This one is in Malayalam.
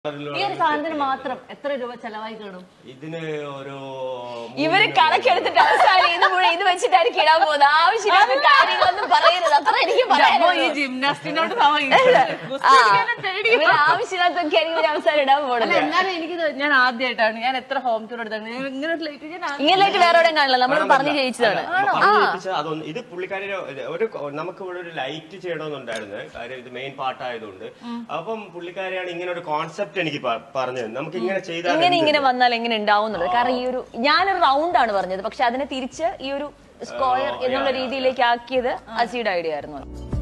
ഈ ഒരു സാധനത്തിന് മാത്രം എത്ര രൂപ ചെലവായി കാണും ഇതിന് ഒരു ഇവര് കണക്കെടുത്തിട്ട് അവസാനം ഇത് മുഴുവൻ ഇത് വെച്ചിട്ടായിരിക്കും ഇടാൻ പോകുന്നത് ആവശ്യമില്ലാത്ത കാര്യങ്ങളൊന്നും പറയരുത് അത്ര എനിക്ക് അമ്മോ, ഈ പറയാനുള്ളൂ. ജിംനാസ്റ്റിനോട് ആ, ഇവര് ആവശ്യമില്ലാത്തൊക്കെ ആയിരിക്കും ഇവര് അവസാനം ഇടാൻ പോണത് എന്നാലും എനിക്ക് ഇത് ഞാൻ ആദ്യമായിട്ടാണ് ഞാൻ എത്ര ഹോം ടൂർ എടുത്തത് ഞാൻ ഇങ്ങനെ ഒരു ലൈറ്റ് ഞാൻ ആദ്യം- ഇങ്ങനെയായിട്ട് വേറെ എവിടെയും കാണില്ല നമ്മൾ പറഞ്ഞു ജയിച്ചതാണ് അതൊന്ന് ഇത് പുള്ളിക്കാരിയുടെ ഒരു നമുക്ക് ഇവിടെ ഒരു ലൈറ്റ് ചെയ്യണമെന്നുണ്ടായിരുന്നു കാര്യം ഇത് മെയിൻ പാർട്ടായതുകൊണ്ട് അപ്പം പുള്ളിക്കാരിയാണ് ഇങ്ങനെ ഒരു കോൺസെപ്റ്റ് എനിക്ക് പ- പറഞ്ഞത് നമുക്ക് ഇങ്ങനെ ചെയ്താൽ ഇങ്ങനെ എന്ത്? ഇങ്ങനെ വന്നാൽ എങ്ങനെ ഉണ്ടാവും എന്നുള്ളത് കാരണം ഈ ഒരു ഞാനൊരു റൗണ്ട് ആണ് പറഞ്ഞത് പക്ഷെ അതിനെ തിരിച്ച് ഈ ഒരു സ്ക്വയർ എന്നുള്ള രീതിയിലേക്ക് ആക്കിയത് അസിയുടെ ഐഡിയ ആയിരുന്നു